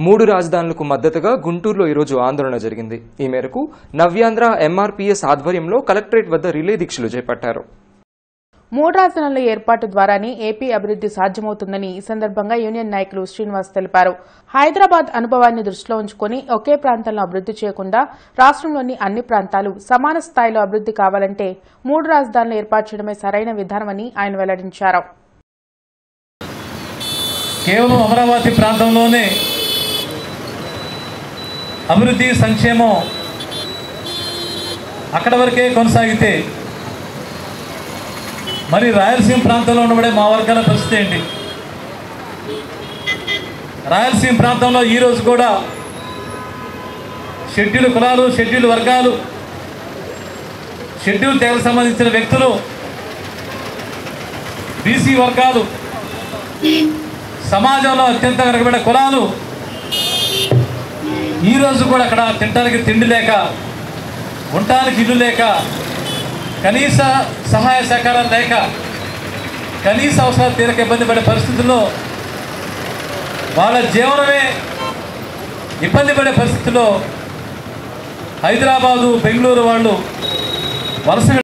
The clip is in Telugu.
మూడు రాజధానులకు మద్దతుగా గుంటూరులో ఈరోజు ఆందోళన జరిగింది ఈ మేరకు నవ్యాంధ్ర ఎంఆర్పీఎస్ ఆధ్వర్యంలో కలెక్టరేట్ వద్ద రిలే దీక్షలు చేపట్టారు మూడు రాజధానుల ఏర్పాటు ద్వారానే ఏపీ అభివృద్ధి సాధ్యమవుతుందని ఈ సందర్భంగా యూనియన్ నాయకులు శ్రీనివాస్ తెలిపారు హైదరాబాద్ అనుభవాన్ని దృష్టిలో ఉంచుకుని ఒకే ప్రాంతంలో అభివృద్ధి చేయకుండా రాష్ట్రంలోని అన్ని ప్రాంతాలు సమాన స్థాయిలో అభివృద్ధి కావాలంటే మూడు రాజధానులు ఏర్పాటు చేయడమే సరైన విధానమని ఆయన వెల్లడించారు కేవలం అమరావతి ప్రాంతంలోనే అభివృద్ధి సంక్షేమం అక్కడ వరకే కొనసాగితే మరి రాయలసీమ ప్రాంతంలో ఉండబడే మా వర్గాల పరిస్థితి ఏంటి రాయలసీమ ప్రాంతంలో ఈరోజు కూడా షెడ్యూల్ కులాలు షెడ్యూల్ వర్గాలు షెడ్యూల్ తెగలకు సంబంధించిన వ్యక్తులు బీసీ వర్గాలు సమాజంలో అత్యంత వెనకబడే కులాలు ఈరోజు కూడా అక్కడ తినడానికి తిండి లేక ఉండటానికి ఇల్లు లేక కనీస సహాయ సహకారాలు లేక కనీస అవసరాలు తీరక ఇబ్బంది పడే పరిస్థితుల్లో వాళ్ళ జీవనమే ఇబ్బంది పడే పరిస్థితుల్లో హైదరాబాదు బెంగళూరు వాళ్ళు వలస